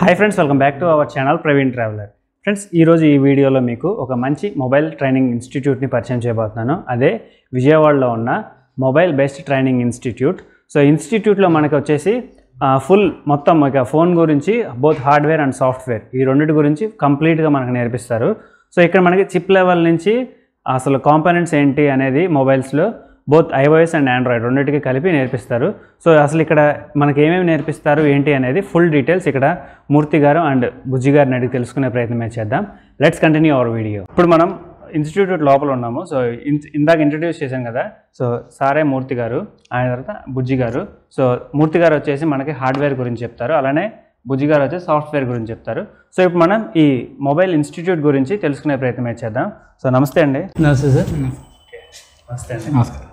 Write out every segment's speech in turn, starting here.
hi friends welcome back to our channel Praveen traveller friends ఈరోజు ఈ వీడియోలో మీకు ఒక మంచి మొబైల్ ట్రైనింగ్ ఇన్స్టిట్యూట్ని పరిచయం చేయబోతున్నాను అదే విజయవాడలో ఉన్న mobile best training institute so ఇన్స్టిట్యూట్లో మనకి వచ్చేసి ఫుల్ మొత్తం ఇక ఫోన్ గురించి బోత్ హార్డ్వేర్ అండ్ సాఫ్ట్వేర్ ఈ రెండింటి గురించి కంప్లీట్గా మనకు నేర్పిస్తారు సో ఇక్కడ మనకి చిప్ లెవెల్ నుంచి అసలు కాంపోనెంట్స్ ఏంటి అనేది మొబైల్స్లో బోత్ ఐఓఎస్ అండ్ ఆండ్రాయిడ్ రెండింటికి కలిపి నేర్పిస్తారు సో అసలు ఇక్కడ మనకి ఏమేమి నేర్పిస్తారు ఏంటి అనేది ఫుల్ డీటెయిల్స్ ఇక్కడ మూర్తి గారు అండ్ బుజ్జి గారిని అడిగి తెలుసుకునే ప్రయత్నం చేద్దాం లెట్స్ కంటిన్యూ అవర్ వీడియో ఇప్పుడు మనం ఇన్స్టిట్యూట్ లోపల ఉన్నాము సో ఇన్- ఇందాక ఇంట్రడ్యూస్ చేశాం కదా సో సారే మూర్తి గారు ఆయన తర్వాత బుజ్జి గారు సో మూర్తి గారు వచ్చేసి మనకి హార్డ్వేర్ గురించి చెప్తారు అలానే బుజ్జి గారు వచ్చేసి సాఫ్ట్వేర్ గురించి చెప్తారు సో ఇప్పుడు మనం ఈ మొబైల్ ఇన్స్టిట్యూట్ గురించి తెలుసుకునే ప్రయత్నం చేద్దాం సో నమస్తే అండి నమస్తే సార్ నమస్తే అండి నమస్కారం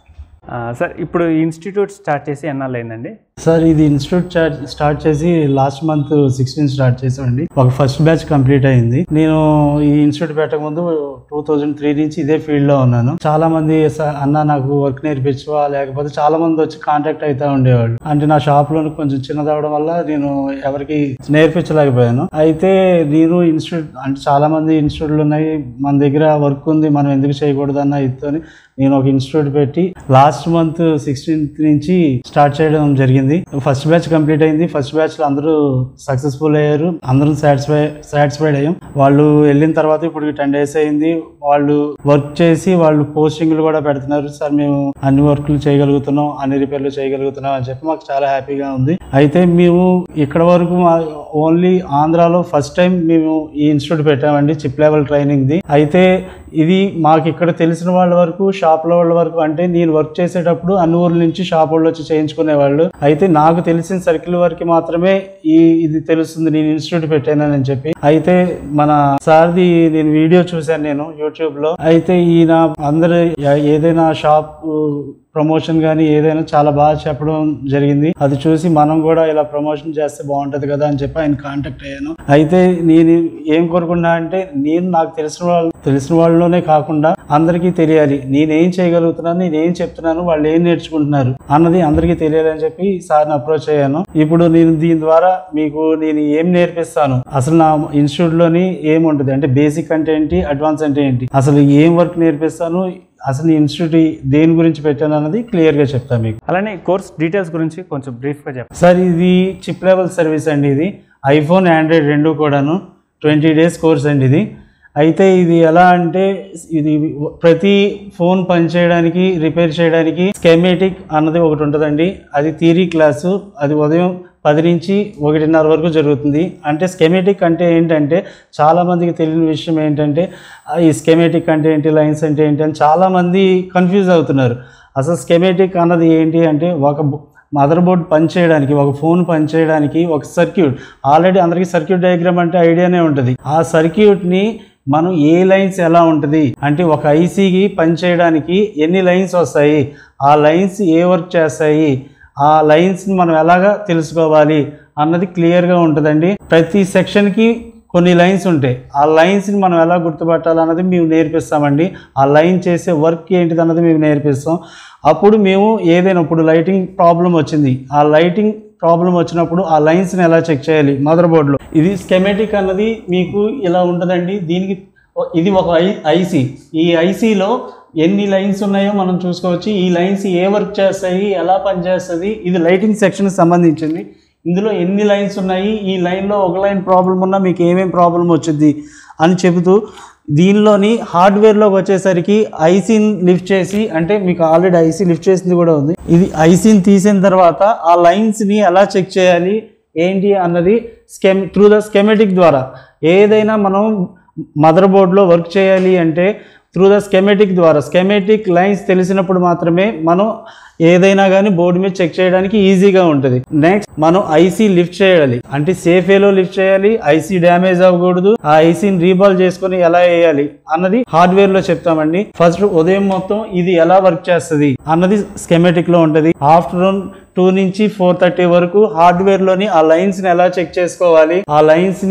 ఆ, సార్ ఇప్పుడు ఈ ఇన్స్టిట్యూట్ స్టార్ట్ చేసి ఎన్నాళ్ళు అయిందండి సార్ ఇది ఇన్స్టిట్యూట్ చా- స్టార్ట్ చేసి లాస్ట్ మంత్ సిక్స్టీన్ స్టార్ట్ చేసామండి ఒక ఫస్ట్ బ్యాచ్ కంప్లీట్ అయింది నేను ఈ ఇన్స్టిట్యూట్ పెట్టక ముందు టూ థౌజండ్ త్రీ నుంచి ఇదే ఫీల్డ్ లో ఉన్నాను చాలా మంది "సార్, అన్న నాకు వర్క్ నేర్పించవా లేకపోతే చాలా మంది వచ్చి కాంటాక్ట్ అవుతా ఉండేవాళ్ళు అంటే నా షాప్ లో కొంచెం చిన్నదవడం వల్ల నేను ఎవరికి నేర్పించలేకపోయాను అయితే నేను ఇన్స్టిట్యూట్ అంటే చాలా మంది ఇన్స్టిట్యూట్లు ఉన్నాయి మన దగ్గర వర్క్ ఉంది మనం ఎందుకు చేయకూడదు అన్న ఇతోని నేను ఒక ఇన్స్టిట్యూట్ పెట్టి లాస్ట్ మంత్ సిక్స్టీన్త్ నుంచి స్టార్ట్ చేయడం జరిగింది ఫస్ట్ బ్యాచ్ కంప్లీట్ అయింది ఫస్ట్ బ్యాచ్ లో అందరూ సక్సెస్ఫుల్ అయ్యారు అందరం సాటిస్ఫై సాటిస్ఫైడ్ అయ్యాం వాళ్ళు వెళ్ళిన తర్వాత ఇప్పుడు టెన్ డేస్ అయింది వాళ్ళు వర్క్ చేసి వాళ్ళు పోస్టింగ్లు కూడా పెడుతున్నారు సార్ మేము అన్ని వర్క్లు చేయగలుగుతున్నాం అన్ని రిపేర్లు చేయగలుగుతున్నాం అని చెప్పి మాకు చాలా హ్యాపీగా ఉంది అయితే మేము ఇక్కడ వరకు మా ఓన్లీ ఆంధ్రాలో ఫస్ట్ టైం మేము ఈ ఇన్స్టిట్యూట్ పెట్టామండి చిప్ లెవెల్ ట్రైనింగ్ ది అయితే ఇది మాకు ఇక్కడ తెలిసిన వాళ్ళ వరకు షాప్ లో వాళ్ళ వరకు అంటే నేను వర్క్ చేసేటప్పుడు అన్ని ఊర్ల నుంచి షాప్ వాళ్ళు వచ్చి చేయించుకునేవాళ్ళు అయితే నాకు తెలిసిన సర్కిల్ వరకు మాత్రమే ఈ ఇది తెలుస్తుంది నేను ఇన్స్టిట్యూట్ పెట్టానని చెప్పి అయితే మన సార్ది నేను వీడియో చూశాను నేను యూట్యూబ్ లో అయితే ఈయన అందరు ఏదైనా షాప్ ప్రమోషన్ కానీ ఏదైనా చాలా బాగా చెప్పడం జరిగింది అది చూసి మనం కూడా ఇలా ప్రమోషన్ చేస్తే బాగుంటది కదా అని చెప్పి ఆయన కాంటాక్ట్ అయ్యాను అయితే నేను ఏం కోరుకున్నా అంటే నేను నాకు తెలిసిన వాళ్ళు తెలిసిన వాళ్ళలోనే కాకుండా అందరికీ తెలియాలి నేనేం చేయగలుగుతున్నాను నేనేం చెప్తున్నాను వాళ్ళు ఏం నేర్చుకుంటున్నారు అన్నది అందరికీ తెలియాలని చెప్పి సార్ని అప్రోచ్ అయ్యాను ఇప్పుడు నేను దీని ద్వారా మీకు నేను ఏం నేర్పిస్తాను అసలు నా ఇన్స్టిట్యూట్ లోని ఏముంటది అంటే బేసిక్ అంటే ఏంటి అడ్వాన్స్ అంటే ఏంటి అసలు ఏం వర్క్ నేర్పిస్తాను అసలు ఈ ఇన్స్టిట్యూట్ దేని గురించి పెట్టాను అన్నది క్లియర్ గా చెప్తాను మీకు అలానే కోర్స్ డీటెయిల్స్ గురించి కొంచెం బ్రీఫ్గా చెప్పండి సార్ ఇది చిప్ లెవెల్ సర్వీస్ అండి ఇది ఐఫోన్ ఆండ్రాయిడ్ రెండు కూడాను ట్వంటీ డేస్ కోర్స్ అండి ఇది అయితే ఇది ఎలా అంటే ఇది ప్రతి ఫోన్ పనిచేయడానికి రిపేర్ చేయడానికి స్కెమేటిక్ అన్నది ఒకటి ఉంటుందండి అది థియరీ క్లాసు అది ఉదయం పది నుంచి ఒకటిన్నర వరకు జరుగుతుంది అంటే స్కెమేటిక్ అంటే ఏంటంటే చాలామందికి తెలియని విషయం ఏంటంటే ఆ, ఈ స్కెమేటిక్ అంటే ఏంటి లైన్స్ అంటే ఏంటి అని చాలామంది కన్ఫ్యూజ్ అవుతున్నారు అసలు స్కెమేటిక్ అన్నది ఏంటి అంటే ఒక మదర్ బోర్డ్ పనిచేయడానికి ఒక ఫోన్ పనిచేయడానికి ఒక సర్క్యూట్ ఆల్రెడీ అందరికీ సర్క్యూట్ డయాగ్రామ్ అంటే ఐడియానే ఉంటుంది ఆ సర్క్యూట్ని మనం ఏ లైన్స్ ఎలా ఉంటుంది అంటే ఒక ఐసీకి పనిచేయడానికి ఎన్ని లైన్స్ వస్తాయి ఆ లైన్స్ ఏ వర్క్ చేస్తాయి ఆ లైన్స్ని మనం ఎలాగా తెలుసుకోవాలి అన్నది క్లియర్గా ఉంటుందండి ప్రతి సెక్షన్కి కొన్ని లైన్స్ ఉంటాయి ఆ లైన్స్ని మనం ఎలా గుర్తుపట్టాలి అన్నది మేము నేర్పిస్తామండి ఆ లైన్ చేసే వర్క్ ఏంటిది అన్నది మేము నేర్పిస్తాం అప్పుడు మేము ఏదైనా ఇప్పుడు లైటింగ్ ప్రాబ్లం వచ్చింది ఆ లైటింగ్ ప్రాబ్లం వచ్చినప్పుడు ఆ లైన్స్ని ఎలా చెక్ చేయాలి మదర్ బోర్డులో ఇది స్కెమెటిక్ అన్నది మీకు ఇలా ఉంటుందండి దీనికి ఇది ఒక ఐ ఐసీ ఈ ఐసీలో ఎన్ని లైన్స్ ఉన్నాయో మనం చూసుకోవచ్చు ఈ లైన్స్ ఏ వర్క్ చేస్తాయి ఎలా పనిచేస్తుంది ఇది లైటింగ్ సెక్షన్కి సంబంధించింది ఇందులో ఎన్ని లైన్స్ ఉన్నాయి ఈ లైన్లో ఒక లైన్ ప్రాబ్లం ఉన్నా మీకు ఏమేం ప్రాబ్లం వచ్చింది అని చెబుతూ దీనిలోని హార్డ్వేర్లోకి వచ్చేసరికి ఐసీని లిఫ్ట్ చేసి అంటే మీకు ఆల్రెడీ ఐసీ లిఫ్ట్ చేసింది కూడా ఉంది ఇది ఐసీని తీసిన తర్వాత ఆ లైన్స్ని ఎలా చెక్ చేయాలి ఏంటి అన్నది స్కెమ్ త్రూ ద స్కెమెటిక్ ద్వారా ఏదైనా మనం మదర్ బోర్డ్లో వర్క్ చేయాలి అంటే త్రూ ద స్కెమెటిక్ ద్వారా స్కెమెటిక్ లైన్స్ తెలిసినప్పుడు మాత్రమే మనం ఏదైనా కానీ బోర్డు మీద చెక్ చేయడానికి ఈజీగా ఉంటుంది నెక్స్ట్ మనం ఐసీ లిఫ్ట్ చేయాలి అంటే సేఫ్ ఏలో లిఫ్ట్ చేయాలి ఐసీ డ్యామేజ్ అవ్వకూడదు ఆ ఐసీని రీబాల్ చేసుకొని ఎలా వేయాలి అన్నది హార్డ్వేర్ లో చెప్తామండి ఫస్ట్ ఉదయం మొత్తం ఇది ఎలా వర్క్ చేస్తుంది అన్నది స్కెమెటిక్ లో ఉంటది ఆఫ్టర్నూన్ టూ నుంచి ఫోర్ థర్టీ వరకు హార్డ్వేర్ లోని ఆ లైన్స్ ని ఎలా చెక్ చేసుకోవాలి ఆ లైన్స్ ని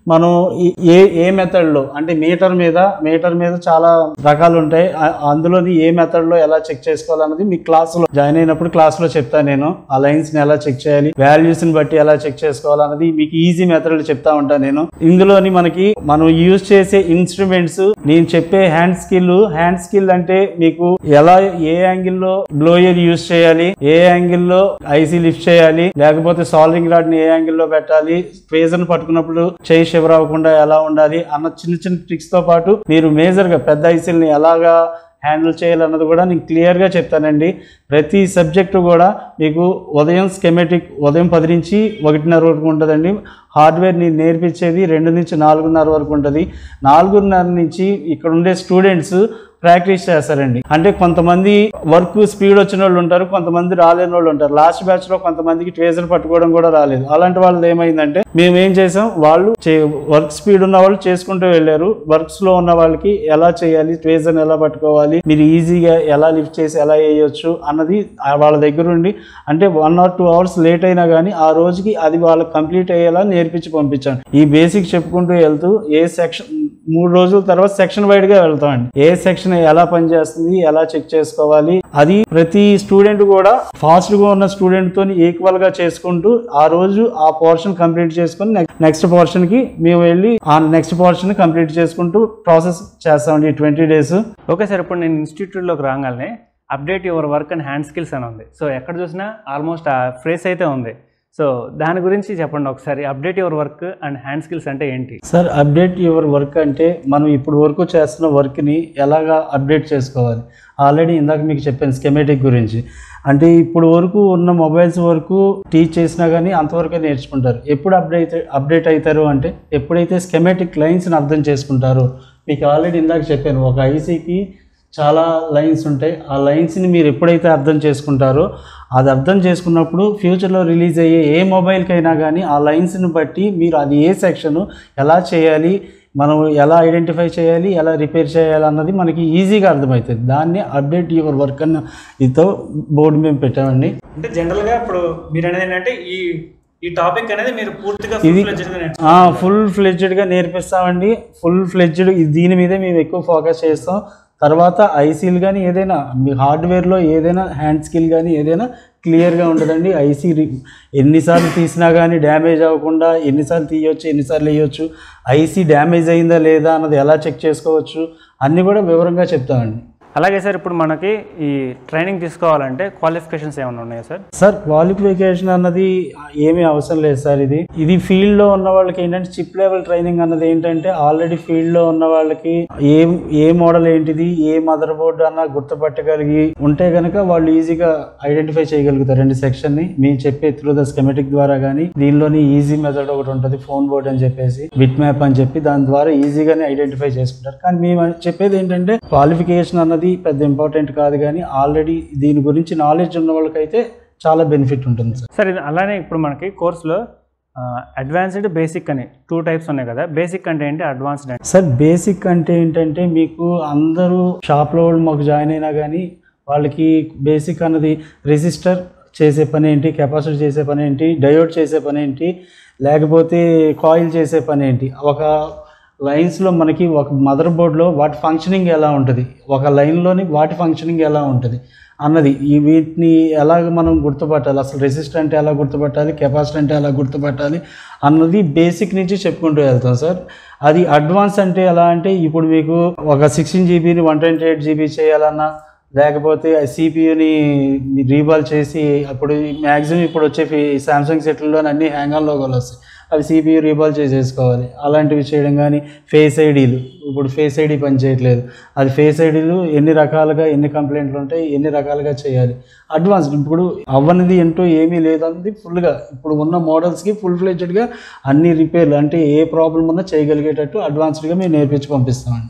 మనం ఈ- ఏ ఏ మెథడ్లో అంటే మీటర్ మీద మీటర్ మీద చాలా రకాలు ఉంటాయి ఆ- అందులోని ఏ మెథడ్లో ఎలా చెక్ చేసుకోవాలన్నది మీ క్లాస్లో జాయిన్ అయినప్పుడు క్లాస్లో చెప్తాను నేను ఆ లైన్స్ని ఎలా చెక్ చేయాలి వాల్యూస్ని బట్టి ఎలా చెక్ చేసుకోవాలన్నది మీకు ఈజీ మెథడ్లు చెప్తా ఉంటాను నేను ఇందులోని మనకి మనం యూజ్ చేసే ఇన్స్ట్రుమెంట్స్ నేను చెప్పే హ్యాండ్ స్కిల్ హ్యాండ్ స్కిల్ అంటే మీకు ఎలా ఏ యాంగిల్లో బ్లోయర్ యూజ్ చేయాలి ఏ యాంగిల్లో ఐసీ లిఫ్ట్ చేయాలి లేకపోతే సాల్వింగ్ రాడ్ ని ఏ యాంగిల్లో పెట్టాలి ట్రేజర్ పట్టుకున్నప్పుడు చేయి షివర్ అవ్వకుండా ఎలా ఉండాలి అన్న చిన్న చిన్న ట్రిక్స్ తో పాటు మీరు మేజర్ గా పెద్ద ఐసీల్ని ఎలాగా హ్యాండిల్ చేయాలన్నది కూడా నేను క్లియర్గా చెప్తానండి ప్రతి సబ్జెక్టు కూడా మీకు ఉదయం స్కెమెటిక్ ఉదయం పది నుంచి ఒకటిన్నర వరకు ఉంటుందండి హార్డ్వేర్ నేను నేర్పించేది రెండు నుంచి నాలుగున్నర వరకు ఉంటుంది నాలుగున్నర నుంచి ఇక్కడ ఉండే స్టూడెంట్స్ ప్రాక్టీస్ చేస్తారండి అంటే కొంతమంది వర్క్ స్పీడ్ వచ్చిన వాళ్ళు ఉంటారు కొంతమంది రాలేని వాళ్ళు ఉంటారు లాస్ట్ బ్యాచ్ లో కొంతమందికి ట్రేజర్ పట్టుకోవడం కూడా రాలేదు అలాంటి వాళ్ళది ఏమైందంటే మేము ఏం చేసాం వాళ్ళు వర్క్ స్పీడ్ ఉన్న వాళ్ళు చేసుకుంటూ వెళ్ళారు వర్క్స్ లో ఉన్న వాళ్ళకి ఎలా చేయాలి ట్రేజర్ ఎలా పట్టుకోవాలి మీరు ఈజీగా ఎలా లిఫ్ట్ చేసి ఎలా వేయొచ్చు అన్నది ఆ వాళ్ళ దగ్గర ఉండి అంటే one or two hours late అయినా కానీ ఆ రోజుకి అది వాళ్ళకి కంప్లీట్ అయ్యేలా నేర్పించి పంపించాను ఈ బేసిక్ చెప్పుకుంటూ వెళ్తూ ఏ సెక్షన్ మూడు రోజుల తర్వాత సెక్షన్ వైడ్ గా వెళ్తామండి ఏ సెక్షన్ ఎలా పనిచేస్తుంది ఎలా చెక్ చేసుకోవాలి అది ప్రతి స్టూడెంట్ కూడా ఫాస్ట్ గా ఉన్న స్టూడెంట్ తోని ఈక్వల్ గా చేసుకుంటూ ఆ రోజు ఆ పోర్షన్ కంప్లీట్ చేసుకుని నెక్స్ట్ పోర్షన్ కి మేము వెళ్ళి ఆ నెక్స్ట్ పోర్షన్ కంప్లీట్ చేసుకుంటూ ప్రాసెస్ చేస్తామండి ఈ ట్వంటీ డేస్ ఓకే సార్ ఇప్పుడు నేను ఇన్స్టిట్యూట్లోకి రాగానే update your work and hand skills అని ఉంది సో ఎక్కడ చూసినా ఆల్మోస్ట్ ఆ ఫ్రేస్ అయితే ఉంది సో దాని గురించి చెప్పండి ఒకసారి update your work and hand skills అంటే ఏంటి సార్ అప్డేట్ యువర్ వర్క్ అంటే మనం ఇప్పుడు వరకు చేస్తున్న వర్క్ని ఎలాగా అప్డేట్ చేసుకోవాలి ఆల్రెడీ ఇందాక మీకు చెప్పాను స్కెమెటిక్ గురించి అంటే ఇప్పుడు వరకు ఉన్న మొబైల్స్ వరకు టీచ్ చేసినా కానీ అంతవరకే నేర్చుకుంటారు ఎప్పుడు అప్డేట్ అప్డేట్ అవుతారు అంటే ఎప్పుడైతే స్కెమెటిక్ లైన్స్ని అర్థం చేసుకుంటారో మీకు ఆల్రెడీ ఇందాక చెప్పాను ఒక ఐసీకి చాలా లైన్స్ ఉంటాయి ఆ లైన్స్ని మీరు ఎప్పుడైతే అర్థం చేసుకుంటారో అది అర్థం చేసుకున్నప్పుడు ఫ్యూచర్లో రిలీజ్ అయ్యే ఏ మొబైల్కైనా కానీ ఆ లైన్స్ని బట్టి మీరు అది ఏ సెక్షన్ ఎలా చేయాలి మనం ఎలా ఐడెంటిఫై చేయాలి ఎలా రిపేర్ చేయాలి అన్నది మనకి ఈజీగా అర్థమవుతుంది దాన్ని అప్డేట్ యువర్ వర్క్ అన్న ఇతో బోర్డు మేము పెట్టామండి అంటే జనరల్గా ఇప్పుడు మీరు అనేది ఏంటంటే ఈ ఈ టాపిక్ అనేది మీరు పూర్తిగా ఇది ఫుల్ ఫ్లెడ్జ్డ్గా నేర్పిస్తామండి ఫుల్ ఫ్లెడ్జ్డ్ దీని మీదే మేము ఎక్కువ ఫోకస్ చేస్తాం తర్వాత ఐసీలు కానీ ఏదైనా మీ హార్డ్వేర్లో ఏదైనా హ్యాండ్ స్కిల్ కానీ ఏదైనా క్లియర్గా ఉంటుందండి ఐసీ ఎన్నిసార్లు తీసినా కానీ డ్యామేజ్ అవ్వకుండా ఎన్నిసార్లు తీయొచ్చు ఎన్నిసార్లు వేయొచ్చు ఐసీ డ్యామేజ్ అయిందా లేదా అన్నది ఎలా చెక్ చేసుకోవచ్చు అన్నీ కూడా వివరంగా చెప్తామండి అలాగే సార్ ఇప్పుడు మనకి ఈ ట్రైనింగ్ తీసుకోవాలంటే క్వాలిఫికేషన్స్ ఏమైనా ఉన్నాయా సార్ సార్ క్వాలిఫికేషన్ అన్నది ఏమీ అవసరం లేదు సార్ ఇది ఇది ఫీల్డ్ లో ఉన్న వాళ్ళకి ఏంటంటే చిప్ లెవెల్ ట్రైనింగ్ అన్నది ఏంటంటే ఆల్రెడీ ఫీల్డ్ లో ఉన్న వాళ్ళకి ఏ ఏ మోడల్ ఏంటిది ఏ మదర్ బోర్డు అన్న గుర్తుపట్టగలిగి ఉంటే కనుక వాళ్ళు ఈజీగా ఐడెంటిఫై చేయగలుగుతారండి సెక్షన్ ని మేము చెప్పే త్రూ ద స్కెమెటిక్ ద్వారా కానీ దీనిలోని ఈజీ మెథడ్ ఒకటి ఉంటుంది ఫోన్ బోర్డ్ అని చెప్పేసి బిట్ మ్యాప్ అని చెప్పి దాని ద్వారా ఈజీగానే ఐడెంటిఫై చేసుకుంటారు కానీ మేము చెప్పేది ఏంటంటే క్వాలిఫికేషన్ అన్నది పెద్ద ఇంపార్టెంట్ కాదు కానీ ఆల్రెడీ దీని గురించి నాలెడ్జ్ ఉన్న వాళ్ళకైతే చాలా బెనిఫిట్ ఉంటుంది సార్ సార్ ఇది అలానే ఇప్పుడు మనకి కోర్సులో అడ్వాన్స్డ్ బేసిక్ అని టూ టైప్స్ ఉన్నాయి కదా బేసిక్ అంటే ఏంటి అడ్వాన్స్డ్ అంటే సార్ బేసిక్ అంటే ఏంటంటే మీకు అందరూ షాప్లో వాళ్ళు మాకు జాయిన్ అయినా కానీ వాళ్ళకి బేసిక్ అన్నది రెసిస్టర్ చేసే పని ఏంటి కెపాసిటీ చేసే పని ఏంటి డయోడ్ చేసే పని ఏంటి లేకపోతే కాయిల్ చేసే పని ఏంటి ఒక లైన్స్లో మనకి ఒక మదర్ బోర్డ్లో వాటి ఫంక్షనింగ్ ఎలా ఉంటుంది ఒక లైన్లోని వాటి ఫంక్షనింగ్ ఎలా ఉంటుంది అన్నది ఈ వీటిని ఎలాగ మనం గుర్తుపట్టాలి అసలు రెసిస్టర్ అంటే ఎలా గుర్తుపట్టాలి కెపాసిటీ అంటే ఎలా గుర్తుపట్టాలి అన్నది బేసిక్ నుంచి చెప్పుకుంటూ వెళ్తాం సార్ అది అడ్వాన్స్ అంటే ఎలా అంటే ఇప్పుడు మీకు ఒక సిక్స్టీన్ జీబీని వన్ ట్వంటీ ఎయిట్ జీబీ చేయాలన్నా లేకపోతే సిపియుని రీబాల్ చేసి అప్పుడు మ్యాక్సిమం ఇప్పుడు వచ్చే సామ్సంగ్ సెట్లలో అన్ని హ్యాంగ్ ఆన్ లోగోలు వస్తాయి అవి సిపియు రీబాల్ చేసేసుకోవాలి అలాంటివి చేయడం కానీ ఫేస్ ఐడీలు ఇప్పుడు ఫేస్ ఐడి పని చేయట్లేదు అది ఫేస్ ఐడీలు ఎన్ని రకాలుగా ఎన్ని కంప్లైంట్లు ఉంటాయి ఎన్ని రకాలుగా చేయాలి అడ్వాన్స్డ్ ఇప్పుడు అవ్వనిది ఏంటో ఏమీ లేదన్నది ఫుల్గా ఇప్పుడు ఉన్న మోడల్స్కి ఫుల్ ఫ్లెడ్జ్డ్గా అన్ని రిపేర్లు అంటే ఏ ప్రాబ్లం ఉన్నా చేయగలిగేటట్టు అడ్వాన్స్డ్గా మేము నేర్పించి పంపిస్తామండి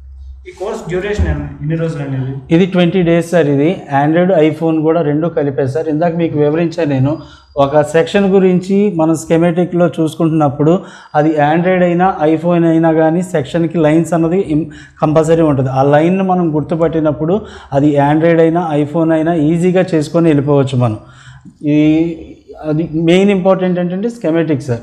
ఈ కోర్స్ డ్యూరేషన్ ఎన్ని రోజులు అనేది ఇది ట్వంటీ డేస్ సార్ ఇది ఆండ్రాయిడ్ ఐఫోన్ కూడా రెండు కలిపే సార్ ఇందాక మీకు వివరించాను నేను ఒక సెక్షన్ గురించి మనం స్కెమెటిక్లో చూసుకుంటున్నప్పుడు అది ఆండ్రాయిడ్ అయినా ఐఫోన్ అయినా కానీ సెక్షన్కి లైన్స్ అన్నది కంపల్సరీ ఉంటుంది ఆ లైన్ మనం గుర్తుపట్టినప్పుడు అది ఆండ్రాయిడ్ అయినా ఐఫోన్ అయినా ఈజీగా చేసుకొని వెళ్ళిపోవచ్చు మనం ఈ అది మెయిన్ ఇంపార్టెంట్ ఏంటంటే స్కెమెటిక్ సార్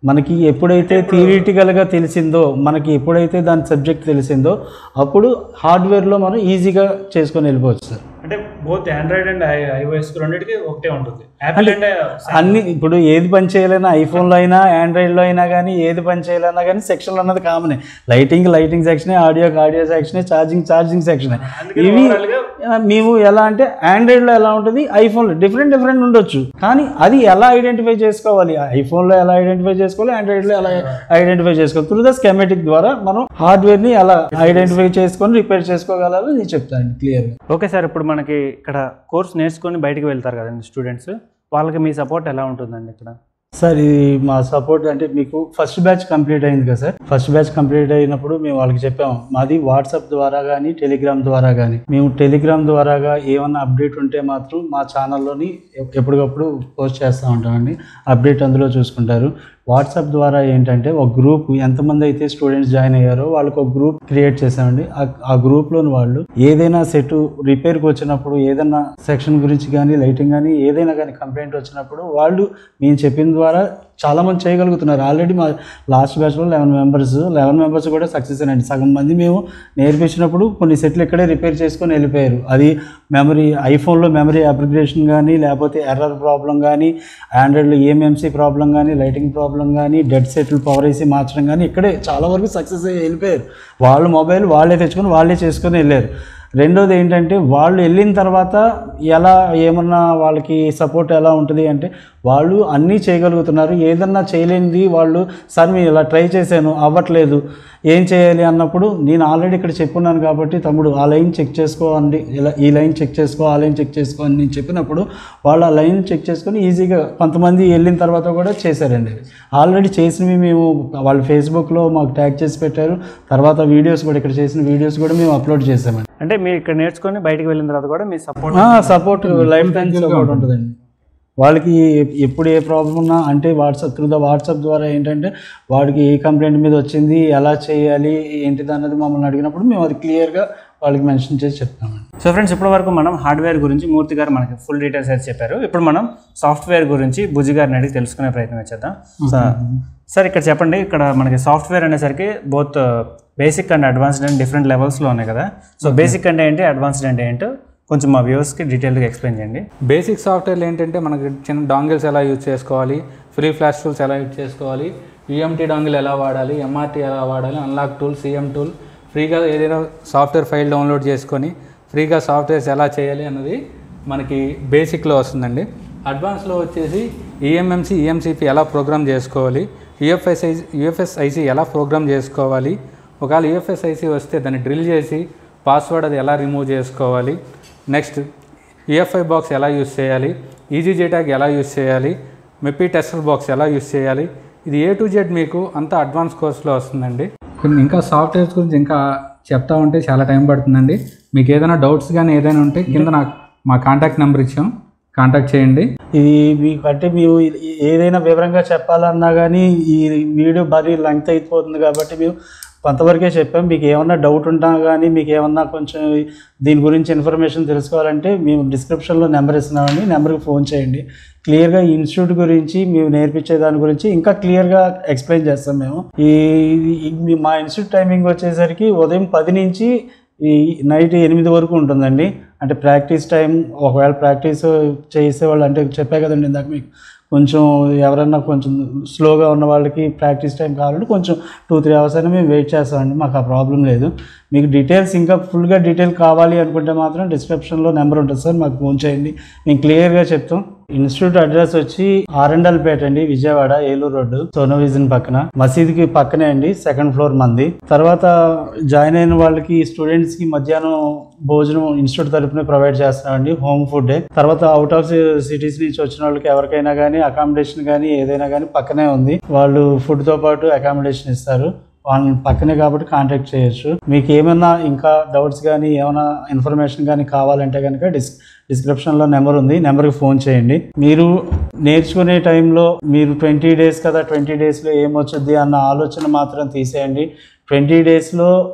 మనకి ఎప్పుడైతే థియరిటికల్గా తెలిసిందో మనకి ఎప్పుడైతే దాని సబ్జెక్ట్ తెలిసిందో అప్పుడు హార్డ్వేర్లో మనం ఈజీగా చేసుకొని వెళ్ళిపోవచ్చు సార్ అంటే బోత్ ఆండ్రాయిడ్ అండ్ ఐఓఎస్ రెండింటికి ఒకటే ఉంటుంది యాపిల్ అండ్ అన్ని ఇప్పుడు ఏది పని చేయాలన్నా ఐఫోన్లో అయినా ఆండ్రాయిడ్లో అయినా కానీ ఏది పని చేయాలన్నా కానీ సెక్షన్లు అన్నది కామనే లైటింగ్ లైటింగ్ సెక్షనే ఆడియోకి ఆడియో సెక్షనే ఛార్జింగ్ ఛార్జింగ్ సెక్షనే ఇవి ఆ, మేము ఎలా అంటే ఆండ్రాయిడ్లో ఎలా ఉంటుంది ఐఫోన్లో డిఫరెంట్ డిఫరెంట్ ఉండొచ్చు కానీ అది ఎలా ఐడెంటిఫై చేసుకోవాలి ఐఫోన్లో ఎలా ఐడెంటిఫై చేసుకోవాలి ఆండ్రాయిడ్లో ఎలా ఐడెంటిఫై చేసుకోవాలి త్రూ ద స్కెమెటిక్ ద్వారా మనం హార్డ్వేర్ని ఎలా ఐడెంటిఫై చేసుకొని రిపేర్ చేసుకోగలలో నేను చెప్తాను క్లియర్గా ఓకే సార్ ఇప్పుడు మనకి ఇక్కడ కోర్స్ నేర్చుకొని బయటికి వెళ్తారు కదండి స్టూడెంట్స్ వాళ్ళకి మీ సపోర్ట్ ఎలా ఉంటుందండి ఇక్కడ సార్ ఇది మా సపోర్ట్ అంటే మీకు ఫస్ట్ బ్యాచ్ కంప్లీట్ అయింది కదా సార్ ఫస్ట్ బ్యాచ్ కంప్లీట్ అయినప్పుడు మేము వాళ్ళకి చెప్పాము మాది వాట్సాప్ ద్వారా కానీ టెలిగ్రామ్ ద్వారా కానీ మేము టెలిగ్రామ్ ద్వారాగా ఏమన్నా అప్డేట్ ఉంటే మాత్రం మా ఛానల్లోని ఎప్- ఎప్పటికప్పుడు పోస్ట్ చేస్తూ ఉంటామండి అప్డేట్ అందులో చూసుకుంటారు వాట్సాప్ ద్వారా ఏంటంటే ఒక గ్రూప్ ఎంతమంది అయితే స్టూడెంట్స్ జాయిన్ అయ్యారో వాళ్ళకి ఒక గ్రూప్ క్రియేట్ చేసామండి ఆ- ఆ గ్రూప్లోని వాళ్ళు ఏదైనా సెట్ రిపేర్కి వచ్చినప్పుడు ఏదైనా సెక్షన్ గురించి కానీ లైటింగ్ కానీ ఏదైనా కానీ కంప్లైంట్ వచ్చినప్పుడు వాళ్ళు మేము చెప్పిన ద్వారా చాలా మంది చేయగలుగుతున్నారు ఆల్రెడీ మా లాస్ట్ బ్యాచ్లో లెవెన్ మెంబర్స్ లెవెన్ మెంబర్స్ కూడా సక్సెస్ అయినండి సగం మంది మేము నేర్పించినప్పుడు కొన్ని సెట్లు ఇక్కడే రిపేర్ చేసుకొని వెళ్ళిపోయారు అది మెమరీ ఐఫోన్లో మెమరీ అప్గ్రేషన్ కానీ లేకపోతే ఎర్రర్ ప్రాబ్లం కానీ ఆండ్రాయిడ్లో ఏఎంఎంసీ ప్రాబ్లం కానీ లైటింగ్ ప్రాబ్లం కానీ డెడ్ సెట్లు పవర్ వేసి మార్చడం కానీ ఇక్కడే చాలా వరకు సక్సెస్ అయ్యి వెళ్ళిపోయారు వాళ్ళ మొబైల్ వాళ్ళే తెచ్చుకొని వాళ్ళే చేసుకొని వెళ్ళారు రెండోది ఏంటంటే వాళ్ళు వెళ్ళిన తర్వాత ఎలా ఏమన్నా వాళ్ళకి సపోర్ట్ ఎలా ఉంటుంది అంటే వాళ్ళు అన్నీ చేయగలుగుతున్నారు ఏదన్నా చేయలేనిది వాళ్ళు సార్ మీరు ఇలా ట్రై చేశాను అవ్వట్లేదు ఏం చేయాలి అన్నప్పుడు నేను ఆల్రెడీ ఇక్కడ చెప్పున్నాను కాబట్టి తమ్ముడు ఆ లైన్ చెక్ చేసుకోండి ఇలా ఈ లైన్ చెక్ చేసుకో ఆ లైన్ చెక్ చేసుకో అని నేను చెప్పినప్పుడు వాళ్ళు ఆ లైన్ చెక్ చేసుకొని ఈజీగా కొంతమంది వెళ్ళిన తర్వాత కూడా చేశారండి ఆల్రెడీ చేసినవి మేము వాళ్ళు ఫేస్బుక్లో మాకు ట్యాగ్ చేసి పెట్టారు తర్వాత వీడియోస్ కూడా ఇక్కడ చేసిన వీడియోస్ కూడా మేము అప్లోడ్ చేసామండి అంటే మీరు ఇక్కడ నేర్చుకొని బయటికి వెళ్ళిన తర్వాత కూడా మీ support support lifetime support ఉంటుందండి వాళ్ళకి ఎప్పుడు ఏ ప్రాబ్లం ఉన్నా అంటే వాట్సాప్ త్రూ ద వాట్సాప్ ద్వారా ఏంటంటే వాడికి ఏ కంప్లైంట్ మీద వచ్చింది ఎలా చేయాలి ఏంటిది అన్నది మమ్మల్ని అడిగినప్పుడు మేము అది క్లియర్గా వాళ్ళకి మెన్షన్ చేసి చెప్తామండి సో ఫ్రెండ్స్ ఇప్పటి వరకు మనం హార్డ్వేర్ గురించి మూర్తి గారు మనకి ఫుల్ డీటెయిల్స్ అయితే చెప్పారు ఇప్పుడు మనం సాఫ్ట్వేర్ గురించి భుజి గారిని అడిగి తెలుసుకునే ప్రయత్నం చేద్దాం సార్ సార్ ఇక్కడ చెప్పండి ఇక్కడ మనకి సాఫ్ట్వేర్ అనేసరికి both basic and advanced and different లెవెల్స్లో ఉన్నాయి కదా సో బేసిక్ అంటే ఏంటి అడ్వాన్స్డ్ అంటే ఏంటో కొంచెం మా వ్యూవర్స్కి డీటెయిల్గా ఎక్స్ప్లెయిన్ చేయండి బేసిక్ సాఫ్ట్వేర్లు ఏంటంటే మనకి చిన్న డాంగిల్స్ ఎలా యూజ్ చేసుకోవాలి ఫ్రీ ఫ్లాష్ టూల్స్ ఎలా యూజ్ చేసుకోవాలి యూఎంటీ డాంగిల్ ఎలా వాడాలి ఎంఆర్టీ ఎలా వాడాలి అన్లాక్ టూల్ సిఎం టూల్ ఫ్రీగా ఏదైనా సాఫ్ట్వేర్ ఫైల్ డౌన్లోడ్ చేసుకొని ఫ్రీగా సాఫ్ట్వేర్స్ ఎలా చేయాలి అన్నది మనకి బేసిక్లో వస్తుందండి అడ్వాన్స్లో వచ్చేసి ఈఎంఎంసి ఈఎంసిపి ఎలా ప్రోగ్రామ్ చేసుకోవాలి యూఎఫ్ఎస్ఐ యూఎఫ్ఎస్ఐసి ఎలా ప్రోగ్రామ్ చేసుకోవాలి ఒకవేళ యూఎఫ్ఎస్ఐసి వస్తే దాన్ని డ్రిల్ చేసి పాస్వర్డ్ అది ఎలా రిమూవ్ చేసుకోవాలి నెక్స్ట్ ఈఎఫ్ఐ బాక్స్ ఎలా యూస్ చేయాలి ఈజీ జేటాగ్ ఎలా యూస్ చేయాలి మెప్పీ టెస్టర్ బాక్స్ ఎలా యూస్ చేయాలి ఇది ఏ టు జెడ్ మీకు అంతా అడ్వాన్స్ కోర్స్లో వస్తుందండి కొన్ని ఇంకా సాఫ్ట్వేర్స్ గురించి ఇంకా చెప్తా ఉంటే చాలా టైం పడుతుందండి మీకు ఏదైనా డౌట్స్ కానీ ఏదైనా ఉంటే కింద నాకు మా కాంటాక్ట్ నెంబర్ ఇచ్చాం కాంటాక్ట్ చేయండి ఇది మీకు అంటే మేము ఈ- ఏదైనా వివరంగా చెప్పాలన్నా కానీ ఈ వీడియో భారీ లెంగ్త్ అయిపోతుంది కాబట్టి మేము కొంతవరకే చెప్పాం మీకు ఏమన్నా డౌట్ ఉంటా కానీ మీకు ఏమన్నా కొంచెం దీని గురించి ఇన్ఫర్మేషన్ తెలుసుకోవాలంటే మేము డిస్క్రిప్షన్లో నెంబర్ ఇస్తున్నామండి నెంబర్కి ఫోన్ చేయండి క్లియర్గా ఈ ఇన్స్టిట్యూట్ గురించి మేము నేర్పించే దాని గురించి ఇంకా క్లియర్గా ఎక్స్ప్లెయిన్ చేస్తాం మేము ఈ ఈ- ఈ- మా ఇన్స్టిట్యూట్ టైమింగ్ వచ్చేసరికి ఉదయం పది నుంచి ఈ నైట్ ఎనిమిది వరకు ఉంటుందండి అంటే ప్రాక్టీస్ టైం ఒకవేళ ప్రాక్టీస్ చేసేవాళ్ళు అంటే చెప్పే కదండి ఇందాక మీకు కొంచెం ఎవరన్నా కొంచెం స్లోగా ఉన్న వాళ్ళకి ప్రాక్టీస్ టైం కావాలంటే కొంచెం టూ త్రీ అవర్స్ అయినా మేము వెయిట్ చేస్తామండి మాకు ఆ ప్రాబ్లం లేదు మీకు డీటెయిల్స్ ఇంకా ఫుల్గా డీటెయిల్ కావాలి అనుకుంటే మాత్రం డిస్క్రిప్షన్లో నెంబర్ ఉంటుంది సార్ మాకు ఫోన్ చేయండి మేము క్లియర్గా చెప్తాం ఇన్స్టిట్యూట్ అడ్రస్ వచ్చి ఆరండల్పేట అండి విజయవాడ ఏలూరు రోడ్డు సోనో విజన్ పక్కన మసీద్కి పక్కనే అండి సెకండ్ ఫ్లోర్ మంది తర్వాత జాయిన్ అయిన వాళ్ళకి స్టూడెంట్స్ కి మధ్యాహ్నం భోజనం ఇన్స్టిట్యూట్ తరపున ప్రొవైడ్ చేస్తున్నామండి హోమ్ ఫుడ్ తర్వాత అవుట్ ఆఫ్ సిటీస్ నుంచి వచ్చిన వాళ్ళకి ఎవరికైనా కానీ అకామిడేషన్ కానీ ఏదైనా కానీ పక్కనే ఉంది వాళ్ళు ఫుడ్ తో పాటు అకామిడేషన్ ఇస్తారు వాళ్ళని పక్కనే కాబట్టి కాంటాక్ట్ చేయొచ్చు మీకు ఏమైనా ఇంకా డౌట్స్ కానీ ఏమైనా ఇన్ఫర్మేషన్ కానీ కావాలంటే కనుక డిస్ డిస్క్రిప్షన్లో నెంబర్ ఉంది నెంబర్కి ఫోన్ చేయండి మీరు నేర్చుకునే టైంలో మీరు ట్వంటీ డేస్ కదా ట్వంటీ డేస్లో ఏమొచ్చుద్ది అన్న ఆలోచన మాత్రం తీసేయండి ట్వంటీ డేస్లో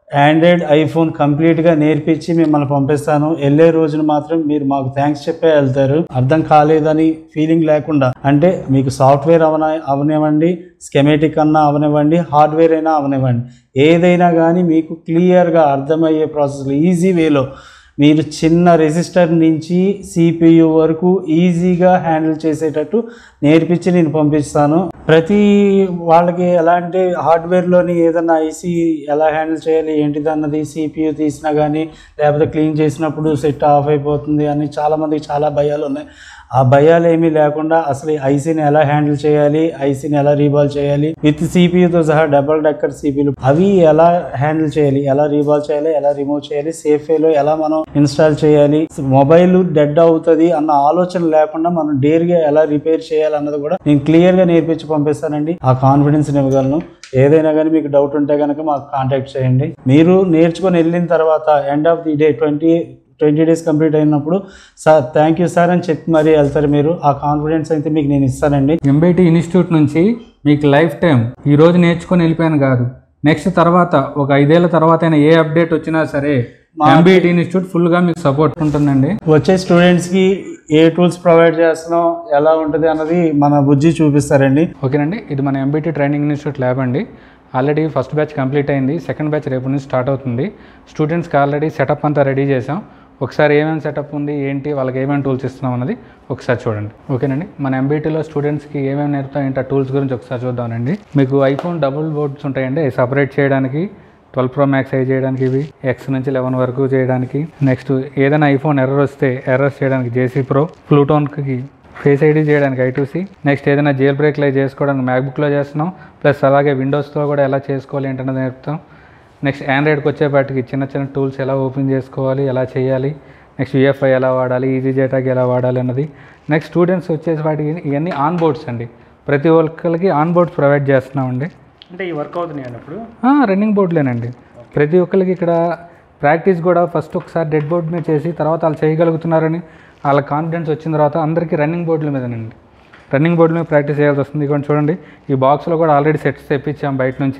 ఆండ్రాయిడ్ ఐఫోన్ కంప్లీట్గా నేర్పించి మిమ్మల్ని పంపిస్తాను వెళ్ళే రోజున మాత్రం మీరు మాకు థ్యాంక్స్ చెప్పే వెళ్తారు అర్థం కాలేదని ఫీలింగ్ లేకుండా అంటే మీకు సాఫ్ట్వేర్ అవన అవనివ్వండి స్కెమేటిక్ అన్నా అవనివ్వండి హార్డ్వేర్ అయినా అవనివ్వండి ఏదైనా కానీ మీకు క్లియర్గా అర్థమయ్యే ప్రాసెస్లో ఈజీ వేలో మీరు చిన్న రెసిస్టర్ నుంచి సిపియు వరకు ఈజీగా హ్యాండిల్ చేసేటట్టు నేర్పించి నేను పంపిస్తాను ప్రతి వాళ్ళకి ఎలా అంటే హార్డ్వేర్లోని ఏదైనా ఐసీ ఎలా హ్యాండిల్ చేయాలి ఏంటిది అన్నది సిపియు తీసినా కానీ లేకపోతే క్లీన్ చేసినప్పుడు సెట్ ఆఫ్ అయిపోతుంది అని చాలామందికి చాలా భయాలు ఉన్నాయి ఆ భయాలు ఏమీ లేకుండా అసలు ఐసీని ఎలా హ్యాండిల్ చేయాలి ఐసీని ఎలా రీబాల్ చేయాలి విత్ సిపియుతో సహా డబల్ డక్కర్ సిపిలు అవి ఎలా హ్యాండిల్ చేయాలి ఎలా రీబాల్ చేయాలి ఎలా రిమూవ్ చేయాలి సేఫ్ వేలో ఎలా మనం ఇన్స్టాల్ చేయాలి మొబైల్ డెడ్ అవుతుంది అన్న ఆలోచన లేకుండా మనం డేర్గా ఎలా రిపేర్ చేయాలి అన్నది కూడా నేను క్లియర్గా నేర్పించి పంపిస్తానండి ఆ కాన్ఫిడెన్స్ ఇవ్వగలను ఏదైనా కానీ మీకు డౌట్ ఉంటే కనుక మాకు కాంటాక్ట్ చేయండి మీరు నేర్చుకొని వెళ్ళిన తర్వాత end of the day twenty twenty days complete అయినప్పుడు సార్ థ్యాంక్ యూ సార్ అని చెప్పి మరీ వెళ్తారు మీరు ఆ కాన్ఫిడెన్స్ అయితే మీకు నేను ఇస్తానండి ఎంబైటీ ఇన్స్టిట్యూట్ నుంచి మీకు లైఫ్ టైం ఈ రోజు నేర్చుకొని వెళ్ళిపోయాను కాదు నెక్స్ట్ తర్వాత ఒక ఐదేళ్ల తర్వాత అయినా ఏ అప్డేట్ వచ్చినా సరే ఎంబీటీ ఇన్స్టిట్యూట్ ఫుల్గా మీకు సపోర్ట్ ఉంటుందండి వచ్చే స్టూడెంట్స్కి ఏ టూల్స్ ప్రొవైడ్ చేస్తున్నాం ఎలా ఉంటుంది అన్నది మన బుజ్జి చూపిస్తారండి ఓకేనండి ఇది మన ఎంబీటీ ట్రైనింగ్ ఇన్స్టిట్యూట్ ల్యాబ్ అండి ఆల్రెడీ ఫస్ట్ బ్యాచ్ కంప్లీట్ అయింది సెకండ్ బ్యాచ్ రేపు నుంచి స్టార్ట్ అవుతుంది స్టూడెంట్స్కి ఆల్రెడీ సెటప్ అంతా రెడీ చేసాం ఒకసారి ఏమేమి సెటప్ ఉంది ఏంటి వాళ్ళకి ఏమేమి టూల్స్ ఇస్తున్నాం అన్నది ఒకసారి చూడండి ఓకేనండి మన ఎంబీటీలో స్టూడెంట్స్కి ఏమేమి నేర్పుతాం ఏంటి ఆ టూల్స్ గురించి ఒకసారి చూద్దామండి మీకు ఐఫోన్ డబుల్ బోర్డ్స్ ఉంటాయండి సపరేట్ చేయడానికి ట్వెల్వ్ ప్రో మ్యాక్స్ అయి చేయడానికి ఇవి ఎక్స్ నుంచి లెవెన్ వరకు చేయడానికి నెక్స్ట్ ఏదైనా ఐఫోన్ ఎర్రర్ వస్తే ఎర్రర్స్ చేయడానికి జేసీ ప్రో ప్లూటోన్కి ఫేస్ ఐడి చేయడానికి ఐటూసీ నెక్స్ట్ ఏదైనా జేల్ బ్రేక్లో చేసుకోవడానికి మ్యాక్బుక్లో చేస్తున్నాం ప్లస్ అలాగే విండోస్తో కూడా ఎలా చేసుకోవాలి ఏంటనేది నేర్పుతాం నెక్స్ట్ ఆండ్రాయిడ్కి వచ్చేపాటికి చిన్న చిన్న టూల్స్ ఎలా ఓపెన్ చేసుకోవాలి ఎలా చేయాలి నెక్స్ట్ యూఎఫ్ఐ ఎలా వాడాలి ఈజీ జేటాకి ఎలా వాడాలి అన్నది నెక్స్ట్ స్టూడెంట్స్ వచ్చేసి వాటికి ఇవన్నీ ఆన్ బోర్డ్స్ అండి ప్రతి ఒక్కరికి ఆన్ బోర్డ్స్ ప్రొవైడ్ చేస్తున్నామండి అంటే ఈ వర్క్ అవుతున్నాయి అన్నప్పుడు రన్నింగ్ బోర్డులేనండి ప్రతి ఒక్కరికి ఇక్కడ ప్రాక్టీస్ కూడా ఫస్ట్ ఒకసారి డెడ్ బోర్డ్ మీద చేసి తర్వాత వాళ్ళు చేయగలుగుతున్నారని వాళ్ళ కాన్ఫిడెన్స్ వచ్చిన తర్వాత అందరికీ రన్నింగ్ బోర్డుల మీదనండి రన్నింగ్ బోర్డు మీద ప్రాక్టీస్ చేయాల్సి వస్తుంది ఇక్కడ చూడండి ఈ బాక్స్లో కూడా ఆల్రెడీ సెట్స్ తెప్పించాం బయట నుంచి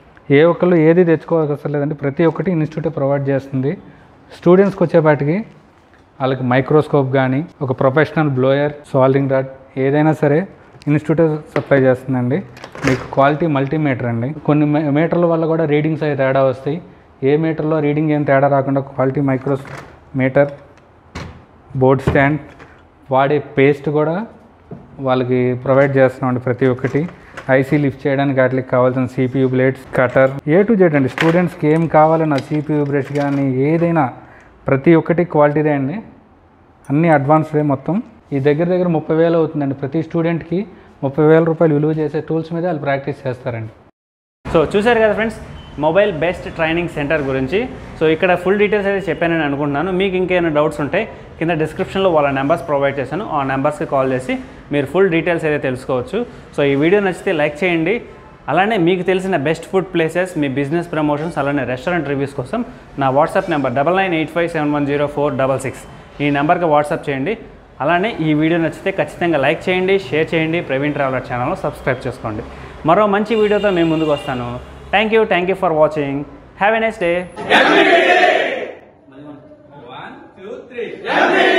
ఏ ఒక్కళ్ళు ఏది తెచ్చుకోవాల్సిన లేదండి ప్రతి ఒక్కటి ఇన్స్టిట్యూట్ ప్రొవైడ్ చేస్తుంది స్టూడెంట్స్కి వచ్చేపాటికి వాళ్ళకి మైక్రోస్కోప్ కానీ ఒక ప్రొఫెషనల్ బ్లోయర్ సాల్వింగ్ రాడ్ ఏదైనా సరే ఇన్స్టిట్యూట్ సప్లై చేస్తుందండి మీకు క్వాలిటీ మల్టీమీటర్ అండి కొన్ని మే- మీటర్ల వల్ల కూడా రీడింగ్స్ అయితే తేడా వస్తాయి ఏ మీటర్లో రీడింగ్ ఏం తేడా రాకుండా quality micros meter board stand వాడే పేస్ట్ కూడా వాళ్ళకి ప్రొవైడ్ చేస్తున్నామండి ప్రతి ఒక్కటి ఐసీ లిఫ్ట్ చేయడానికి వాటికి కావాల్సిన CPU blades cutter A to Z అండి స్టూడెంట్స్కి ఏం కావాలన్నా సిపియూ బ్రష్ కానీ ఏదైనా ప్రతి ఒక్కటి క్వాలిటీదే అండి అన్ని అడ్వాన్స్డే మొత్తం ఈ దగ్గర దగ్గర ముప్పై వేలు అవుతుందండి ప్రతి స్టూడెంట్కి ముప్పై వేల రూపాయలు విలువ చేసే టూల్స్ మీద వాళ్ళు ప్రాక్టీస్ చేస్తారండి సో చూశారు కదా friends mobile best training centre గురించి సో ఇక్కడ ఫుల్ డీటెయిల్స్ అయితే చెప్పానని అనుకుంటున్నాను మీకు ఇంకేమైనా డౌట్స్ ఉంటే కింద డిస్క్రిప్షన్లో వాళ్ళ నెంబర్స్ ప్రొవైడ్ చేశాను ఆ నెంబర్స్కి కాల్ చేసి మీరు ఫుల్ డీటెయిల్స్ అయితే తెలుసుకోవచ్చు సో ఈ వీడియో నచ్చితే లైక్ చేయండి అలానే మీకు తెలిసిన బెస్ట్ ఫుడ్ ప్లేసెస్ మీ బిజినెస్ ప్రమోషన్స్ అలానే రెస్టారెంట్ రివ్యూస్ కోసం నా WhatsApp number double nine eight five seven one zero four double six ఈ నెంబర్కి వాట్సాప్ చేయండి అలానే ఈ వీడియో నచ్చితే ఖచ్చితంగా లైక్ చేయండి షేర్ చేయండి ప్రవీణ్ ట్రావెలర్ ఛానల్ సబ్స్క్రైబ్ చేసుకోండి మరో మంచి వీడియోతో మేము ముందుకు వస్తాను thank you thank you for watching have a nice day